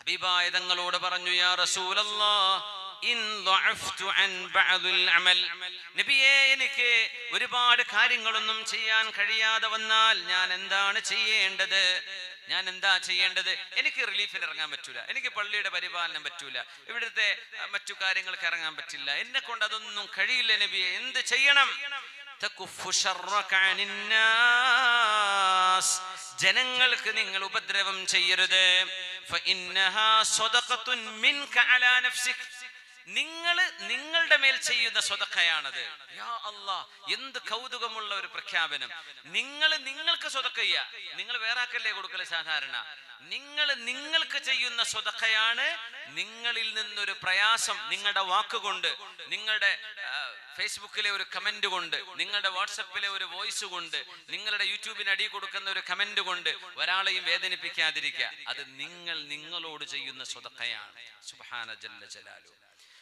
ഹബീബായ തങ്ങളോട് പറഞ്ഞു യാ റസൂലല്ലാ ഇൻ ضعفت عن بعض العمل നബിയേ എനിക്ക് ഒരുപാട് കാര്യങ്ങളൊന്നും ചെയ്യാൻ കഴിയാതെ വന്നാൽ ഞാൻ എന്താണ് ചെയ്യേണ്ടത് ഞാൻ എന്താ ചെയ്യേണ്ടത് എനിക്ക് റിലീഫിൽ ഇറങ്ങാൻ പറ്റൂല എനിക്ക് പള്ളിയുടെ പരിപാലനം പറ്റൂല ഇവിടുത്തെ അഹ്, മറ്റു കാര്യങ്ങൾക്ക് ഇറങ്ങാൻ പറ്റില്ല എന്നെ കൊണ്ട് അതൊന്നും കഴിയില്ല നബിയെ എന്ത് ചെയ്യണം തകുഫു ശർറക അനിന്നാസ്. ജനങ്ങൾക്ക് നിങ്ങൾ ഉപദ്രവം ചെയ്യരുത് ഫഇന്നഹാ സ്വദഖത്തുൻ മിൻക അലാ നഫ്സിക്. നിങ്ങൾ നിങ്ങളുടെ മേൽ ചെയ്യുന്ന സ്വതക്കയാണത് യാ അല്ലാ എന്ത് കൗതുകമുള്ള ഒരു പ്രഖ്യാപനം നിങ്ങൾ നിങ്ങൾക്ക് സ്വതക്ക ചെയ്യാ നിങ്ങൾ വേറെ ആക്കല്ലേ കൊടുക്കല് സാധാരണ നിങ്ങൾ നിങ്ങൾക്ക് ചെയ്യുന്ന സ്വതക്കയാണ് നിങ്ങളിൽ നിന്നൊരു പ്രയാസം നിങ്ങളുടെ വാക്കുകൊണ്ട് നിങ്ങളുടെ ആ, ഫേസ്ബുക്കിലെ ഒരു കമന്റ് കൊണ്ട് നിങ്ങളുടെ വാട്സപ്പിലെ ഒരു വോയിസ് കൊണ്ട് നിങ്ങളുടെ യൂട്യൂബിന് അടി കൊടുക്കുന്ന ഒരു കമന്റ് കൊണ്ട് ഒരാളെയും വേദനിപ്പിക്കാതിരിക്കുക അത് നിങ്ങൾ നിങ്ങളോട് ചെയ്യുന്ന സ്വതക്കയാണ് സുബ്ഹാന ജല്ല ജലാലു